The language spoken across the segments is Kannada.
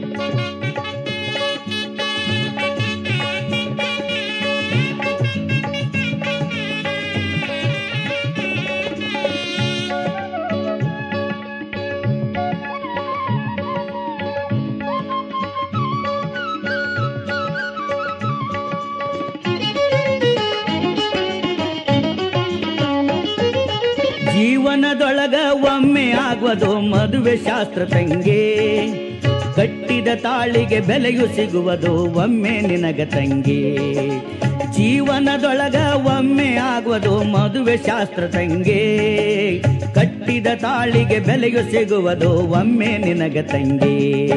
ಜೀವನದೊಳಗ ಒಮ್ಮೆ ಆಗುವುದು ಮದುವೆ ಶಾಸ್ತ್ರ ತಂಗೆ ಕಟ್ಟಿದ ತಾಳಿಗೆ ಬೆಲೆಯು ಸಿಗುವುದು ಒಮ್ಮೆ ನಿನಗ ತಂಗಿ ಜೀವನದೊಳಗ ಒಮ್ಮೆ ಆಗುವುದು ಮದುವೆ ಶಾಸ್ತ್ರ ತಂಗೆ ಕಟ್ಟಿದ ತಾಳಿಗೆ ಬೆಲೆಯು ಸಿಗುವುದು ಒಮ್ಮೆ ನಿನಗ ತಂಗಿ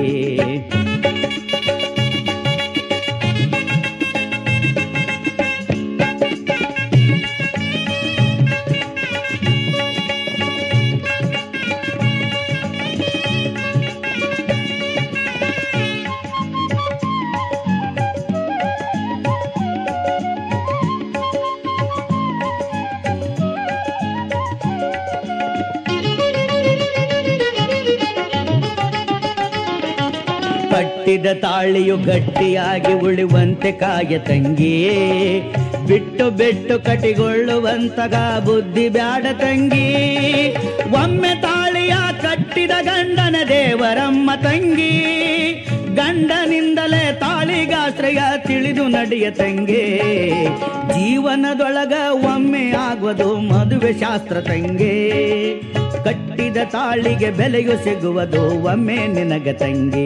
ಕಟ್ಟಿದ ತಾಳಿಯು ಗಟ್ಟಿಯಾಗಿ ಉಳಿಯುವಂತೆ ಕಾಯ ತಂಗಿ ಬಿಟ್ಟು ಬಿಟ್ಟು ಕಟಿಗೊಳ್ಳುವಂತಗ ಬುದ್ಧಿ ಬ್ಯಾಡ ತಂಗಿ ಒಮ್ಮೆ ತಾಳಿಯ ಕಟ್ಟಿದ ಗಂಡನ ದೇವರಮ್ಮ ತಂಗಿ ಗಂಡನಿಂದಲೇ ತಾಳಿಗಾಶ್ರಯ ತಿಳಿದು ನಡೆಯ ತಂಗಿ ಜೀವನದೊಳಗ ಒಮ್ಮೆ ಆಗುವುದು ಮದುವೆ ಶಾಸ್ತ್ರ ತಂಗಿ ಕಟ್ಟಿದ ತಾಳಿಗೆ ಬೆಲೆಯು ಸಿಗುವುದು ಒಮ್ಮೆ ನಿನಗ ತಂಗಿ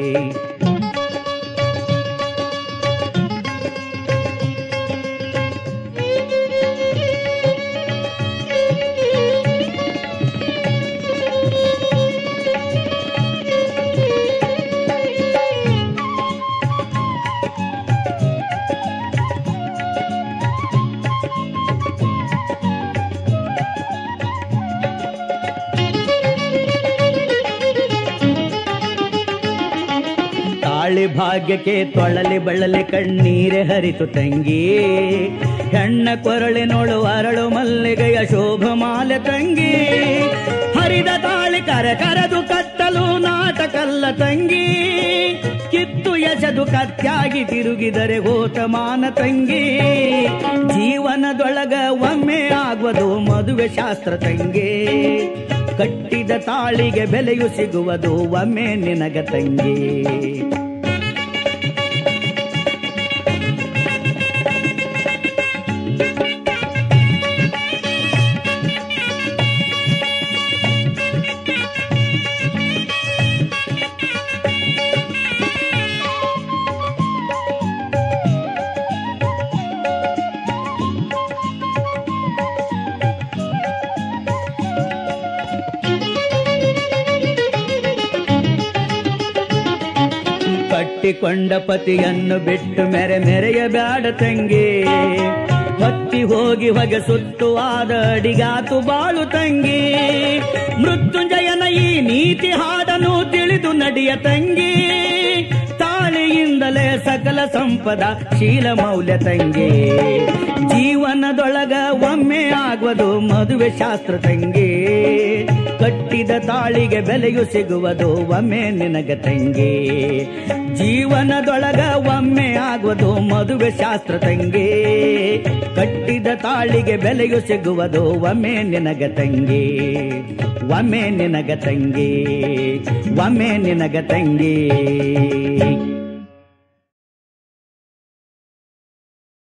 ತಾಳಿ ಭಾಗ್ಯಕ್ಕೆ ತೊಳಲಿ ಬಳಲಿ ಕಣ್ಣೀರೆ ಹರಿತು ತಂಗಿ ಹೆಣ್ಣ ಕೊರಳಿನೊಳು ಅರಳು ಮಲ್ಲಿಗೆಯ ಶೋಭ ಮಾಲೆ ತಂಗಿ ಹರಿದ ತಾಳಿ ಕರ ಕರೆದು ಕಟ್ಟಲು ನಾಟಕಲ್ಲ ತಂಗಿ ಕಿತ್ತು ಎಸೆದು ಕತ್ಯಾಗಿ ತಿರುಗಿದರೆ ಹೋತ ಮಾನ ತಂಗಿ ಜೀವನದೊಳಗ ಒಮ್ಮೆ ಆಗುವುದು ಮದುವೆ ಶಾಸ್ತ್ರ ತಂಗಿ ಕಟ್ಟಿದ ತಾಳಿಗೆ ಬೆಲೆಯು ಸಿಗುವುದು ಒಮ್ಮೆ ನಿನಗ ತಂಗಿ ಕಟ್ಟಿಕೊಂಡ ಪತಿಯನ್ನು ಬಿಟ್ಟು ಮೆರೆ ಮೆರೆಯ ಬ್ಯಾಡ ತಂಗಿ ಹತ್ತಿ ಹೋಗಿ ಹೊಗೆ ಸುತ್ತು ಆದ ಅಡಿಗಾತು ಬಾಳು ತಂಗಿ ಮೃತ್ಯುಂಜಯನ ಈ ನೀತಿ ಹಾಡನು ತಿಳಿದು ನಡೆಯ ತಂಗಿ ತಾಳಿಯಿಂದಲೇ ಸಕಲ ಸಂಪದ ಶೀಲ ಮೌಲ್ಯ ತಂಗಿ ಜೀವನದೊಳಗ ಒಮ್ಮೆ ಆಗುವುದು ಮದುವೆ ಶಾಸ್ತ್ರ ತಂಗಿ ಕಟ್ಟಿದ ತಾಳಿಗೆ ಬೆಲೆಯು ಸಿಗುವುದು ಒಮ್ಮೆ ನಿನಗ ತಂಗಿ ಜೀವನದೊಳಗ ಒಮ್ಮೆ ಆಗುವುದು ಮದುವೆ ಶಾಸ್ತ್ರ ತಂಗಿ ಕಟ್ಟಿದ ತಾಳಿಗೆ ಬೆಲೆಯು ಸಿಗುವುದು ಒಮ್ಮೆ ನಿನಗ ತಂಗಿ ಒಮ್ಮೆ ನಿನಗ ತಂಗಿ ಒಮ್ಮೆ ನಿನಗ ತಂಗಿ